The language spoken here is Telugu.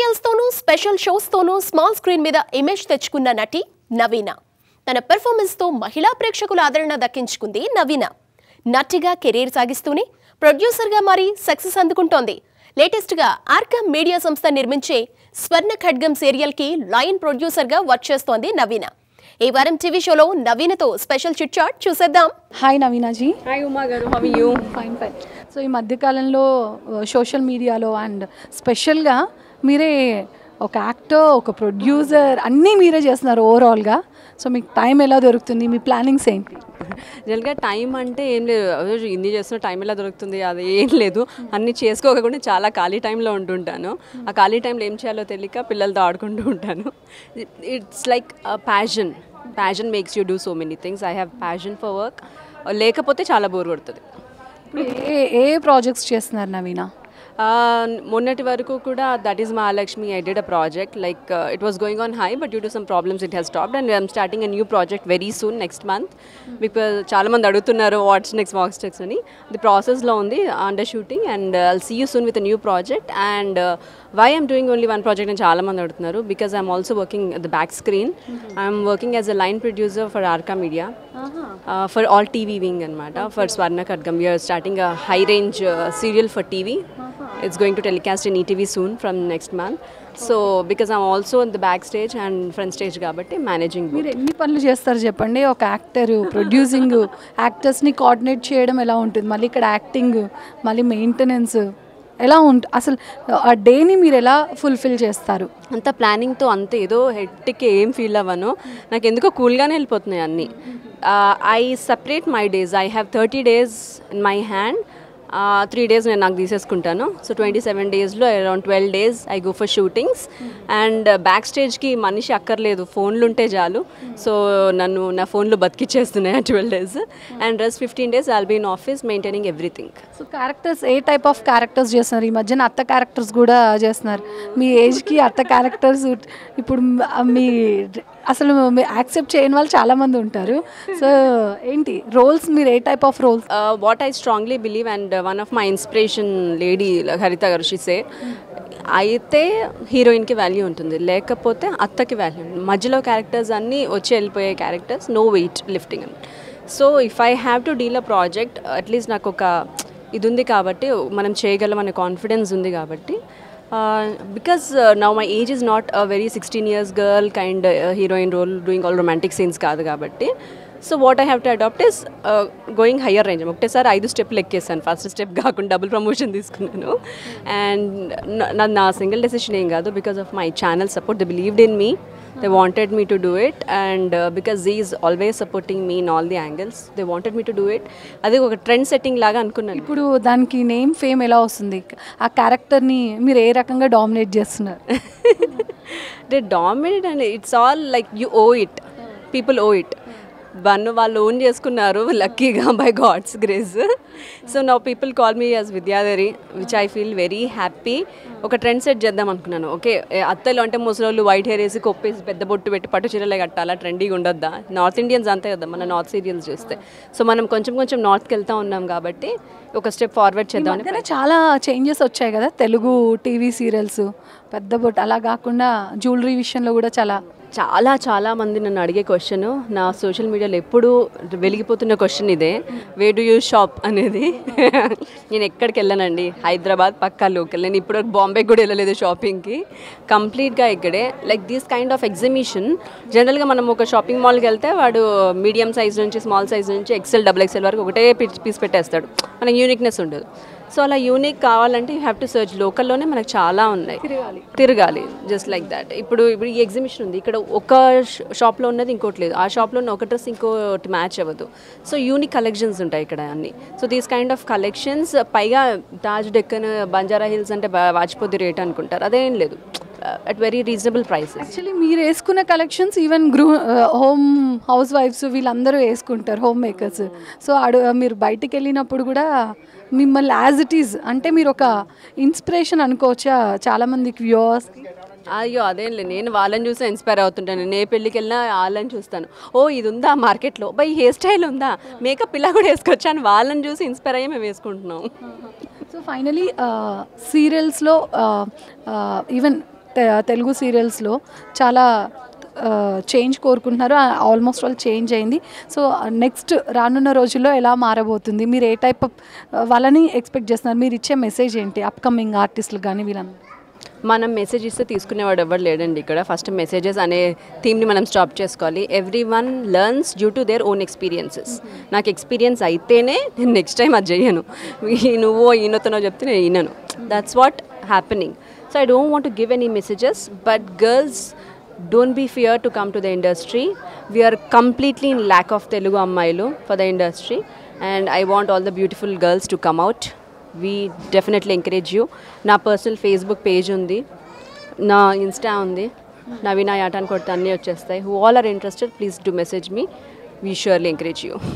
సీరియల్స్ తోనూ స్పెషల్ షోస్ తోనూ స్మాల్ స్క్రీన్ మీద ఇమేజ్ తెచ్చుకున్న నటి నవీన తన పెర్ఫార్మెన్స్ తో మహిళా ప్రేక్షకుల ఆదరణ దక్కించుకుంది నవీన నటిగా కెరీర్ సాగిస్తూనే ప్రొడ్యూసర్ గా మారి సక్సెస్ అందుకుంటోంది లేటెస్ట్ గా ఆర్కమ్ మీడియా సంస్థ నిర్మించే స్వర్ణ ఖడ్గం సీరియల్ కి లైన్ ప్రొడ్యూసర్ గా వర్క్ చేస్తోంది నవీన ఈ వారం టీవీ షోలో నవీనతో స్పెషల్ చిట్ చాట్ చూసేద్దాం హాయ్ నవీనాజీ హాయ్ ఉమా గారు how you fine fine so ఈ మధ్యకాలంలో సోషల్ మీడియాలో అండ్ స్పెషల్గా మీరే ఒక యాక్టర్ ఒక ప్రొడ్యూసర్ అన్నీ మీరే చేస్తున్నారు ఓవరాల్గా సో మీకు టైం ఎలా దొరుకుతుంది మీ ప్లానింగ్స్ ఏంటి జనరల్గా టైం అంటే ఏం లేదు అదే ఇన్ని చేస్తున్న టైం ఎలా దొరుకుతుంది అది ఏం లేదు అన్ని చేసుకోకుండా చాలా ఖాళీ టైంలో ఉంటుంటాను ఆ ఖాళీ టైంలో ఏం చేయాలో తెలియక పిల్లలతో ఆడుకుంటూ ఉంటాను it's like passion passion makes you do so many things I have passion for work లేకపోతే చాలా బోర్ కొడుతుంది ఇప్పుడు ఏ ఏ ప్రాజెక్ట్స్ చేస్తున్నారు నవీన Uh, మొన్నటి వరకు కూడా that is Mahalakshmi I did a project like it was going on హై but due to some problems it has stopped and I'm starting a new project very soon next month because చాలా మంది అడుగుతున్నారు వాట్స్ నెక్స్ట్ వాక్స్ నెక్స్ట్ అని ది ప్రాసెస్లో ఉంది under shooting and I'll see you soon with new project and why I'm doing only one project అని చాలా మంది అడుగుతున్నారు because I'm also working the back screen I'm working as a line producer for Arka media for all TV wing అనమాట for Swarna Khadgam you are starting a high range serial for TV it's going to telecast in ETV soon from next month. So because I'm also in the backstage and front stage కాబట్టి managing both. మీరు ఎన్ని పనులు చేస్తారు చెప్పండి ఒక యాక్టర్ ప్రొడ్యూసింగ్ యాక్టర్స్ని కోఆర్డినేట్ చేయడం ఎలా ఉంటుంది మళ్ళీ ఇక్కడ యాక్టింగ్ మళ్ళీ మెయింటెనెన్స్ ఎలా ఉంటుంది అసలు ఆ డేని మీరు ఎలా ఫుల్ఫిల్ చేస్తారు అంత ప్లానింగ్తో అంత ఏదో హెడ్కి ఏం ఫీల్ అవ్వను నాకు ఎందుకో కూల్గానే వెళ్ళిపోతున్నాయి అన్నీ I separate my days I have thirty days in my hand three days నేను నాకు తీసేసుకుంటాను సో ట్వంటీ సెవెన్ డేస్లో around twelve days I go for shootings and back స్టేజ్కి మనిషి అక్కర్లేదు ఫోన్లు ఉంటే చాలు సో నన్ను నా ఫోన్లో బతికిచ్చేస్తున్నాయి ఆ twelve days and rest fifteen days I'll be in office maintaining everything so characters ఏ టైప్ ఆఫ్ క్యారెక్టర్స్ చేస్తున్నారు ఈ మధ్యన అత్త క్యారెక్టర్స్ కూడా చేస్తున్నారు మీ ఏజ్కి అత్త క్యారెక్టర్స్ ఇప్పుడు మ- మీ అసలు యాక్సెప్ట్ చేయని వాళ్ళు చాలామంది ఉంటారు సో ఏంటి రోల్స్ మీరు ఏ type of roles what I strongly believe and one of my inspiration lady Haritha గారు షిసే అయితే హీరోయిన్కి వాల్యూ ఉంటుంది లేకపోతే అత్తకి వాల్యూ ఉంటుంది మధ్యలో క్యారెక్టర్స్ అన్నీ వచ్చి వెళ్ళిపోయే క్యారెక్టర్స్ నో వెయిట్ లిఫ్టింగ్ అని so if I have to deal a project at least నాకు ఒక ఇది ఉంది కాబట్టి మనం చేయగలం అనే కాన్ఫిడెన్స్ ఉంది కాబట్టి because now my age is not a very sixteen years girl kind heroine role doing all romantic scenes కాదు కాబట్టి so what I have to adapt is going higher range ఒకటేసారి ఐదు స్టెప్లు ఎక్కేసాను ఫస్ట్ స్టెప్ కాకుండా డబుల్ ప్రమోషన్ తీసుకున్నాను అండ్ నా సింగిల్ డెసిషన్ ఏం కాదు because of my channel support the believed in me they wanted me to do it and because Zee is always supporting me in all the angles they wanted me to do it అది ఒక ట్రెండ్ సెట్టింగ్ లాగా అనుకున్నాను ఇప్పుడు దానికి నేమ్ ఫేమ్ ఎలా వస్తుంది ఆ క్యారెక్టర్ని మీరు ఏ రకంగా డామినేట్ చేస్తున్నారు they dominate and it's all like you own it people own it one వాళ్ళు ఓన్ చేసుకున్నారు లక్కీగా బై గాడ్స్ గ్రేస్ సో నా people call me as Vidyadhari which I feel very happy ఒక ట్రెండ్ సెట్ చేద్దాం అనుకున్నాను ఓకే అత్తలు అంటే ముసలోళ్ళు వైట్ హెయిర్ వేసి కొప్పేసి పెద్ద బొట్టు పెట్టి పట్టు చీరలే కట్టాలా ట్రెండీగా ఉండొద్దా నార్త్ ఇండియన్స్ అంతే కదా మన నార్త్ సీరియల్స్ చూస్తే సో మనం కొంచెం కొంచెం నార్త్కి వెళ్తా ఉన్నాం కాబట్టి ఒక స్టెప్ ఫార్వర్డ్ చేద్దామని మధ్యన చాలా చేంజెస్ వచ్చాయి కదా తెలుగు టీవీ సీరియల్స్ పెద్ద బొట్ అలా కాకుండా జ్యువెలరీ విషయంలో కూడా చాలా చాలా చాలా మంది నన్ను అడిగే క్వశ్చన్ నా సోషల్ మీడియాలో ఎప్పుడు వెలిగిపోతున్న క్వశ్చన్ ఇదే వే డు యూ షాప్ అనేది నేను ఎక్కడికి వెళ్ళానండి హైదరాబాద్ పక్కా లోకల్ నేను ఇప్పుడు బాంబే కూడా వెళ్ళలేదు షాపింగ్కి కంప్లీట్గా ఇక్కడే like this kind of exhibition జనరల్గా మనం ఒక షాపింగ్ మాల్కి వెళ్తే వాడు మీడియం సైజ్ నుంచి స్మాల్ సైజ్ నుంచి ఎక్సెల్ డబుల్ ఎక్సెల్ వరకు ఒకటే పీస్ పెట్టేస్తాడు మనకి యూనిక్నెస్ ఉండదు సో అలా యూనిక్ కావాలంటే యూ హ్యావ్ టు సర్చ్ లోకల్లోనే మనకు చాలా ఉన్నాయి తిరగాలి జస్ట్ లైక్ దట్ ఇప్పుడు ఇప్పుడు ఈ ఎగ్జిబిషన్ ఉంది ఇక్కడ ఒక షాప్లో ఉన్నది ఇంకోటి లేదు ఆ షాప్లో ఉన్న ఒక డ్రెస్ ఇంకోటి మ్యాచ్ అవ్వదు సో యూనిక్ కలెక్షన్స్ ఉంటాయి ఇక్కడ అన్ని so these kind of collections పైగా తాజ్ డెక్కన్ బంజారా హిల్స్ అంటే బా- వాచిపోద్ది రేట్ అనుకుంటారు అదేం లేదు at very reasonable prices actually మీరు వేసుకున్న కలెక్షన్స్ ఈవెన్ గృహ హోమ్ హౌస్ వైఫ్స్ వీళ్ళందరూ వేసుకుంటారు హోమ్ మేకర్స్ సో అడు మీరు బయటికి వెళ్ళినప్పుడు కూడా మిమ్మల్ని యాజ్ ఇట్ ఈజ్ అంటే మీరు ఒక ఇన్స్పిరేషన్ అనుకోవచ్చా చాలామందికి వ్యూవర్స్ అయ్యో అదేం లేదు నేను వాళ్ళని చూసి ఇన్స్పైర్ అవుతుంటాను నేను ఏ పెళ్ళికి వెళ్ళినా వాళ్ళని చూస్తాను ఓ ఇది ఉందా మార్కెట్లో బై హెయిర్ స్టైల్ ఉందా మేకప్ ఇలా కూడా వేసుకొచ్చాను వాళ్ళని చూసి ఇన్స్పైర్ అయ్యి మేము వేసుకుంటున్నాం సో ఫైనలీ సీరియల్స్లో ఈవెన్ తె- తెలుగు సీరియల్స్లో చాలా చేంజ్ కోరుకుంటున్నారు ఆల్మోస్ట్ ఆల్ చేంజ్ అయింది సో నెక్స్ట్ రానున్న రోజుల్లో ఎలా మారబోతుంది మీరు ఏ టైప్ ఆఫ్ వాళ్ళని ఎక్స్పెక్ట్ చేస్తున్నారు మీరు ఇచ్చే మెసేజ్ ఏంటి అప్కమింగ్ ఆర్టిస్టులు కానీ వీళ్ళందరూ మనం మెసేజ్ ఇస్తే తీసుకునేవాడు ఎవరు లేడండి ఇక్కడ ఫస్ట్ మెసేజెస్ అనే థీమ్ని మనం స్టాప్ చేసుకోవాలి everyone learns due to their own experiences నాకు ఎక్స్పీరియన్స్ అయితేనే నేను నెక్స్ట్ టైం అది చేయను ఈ నువ్వో ఈయనతోనో చెప్తే నేను ఈనను that's what happening so I don't want to give any messages but girls don't be fear to come to the industry we are completely in lack of Telugu అమ్మాయిలు for the industry and I want all the beautiful girls to come out we definitely encourage you నా పర్సనల్ ఫేస్బుక్ పేజ్ ఉంది నా ఇన్స్టా ఉంది నవీనా యాటాన్ కొడితే అన్నీ వచ్చేస్తాయి who all are interested please do message me we surely encourage you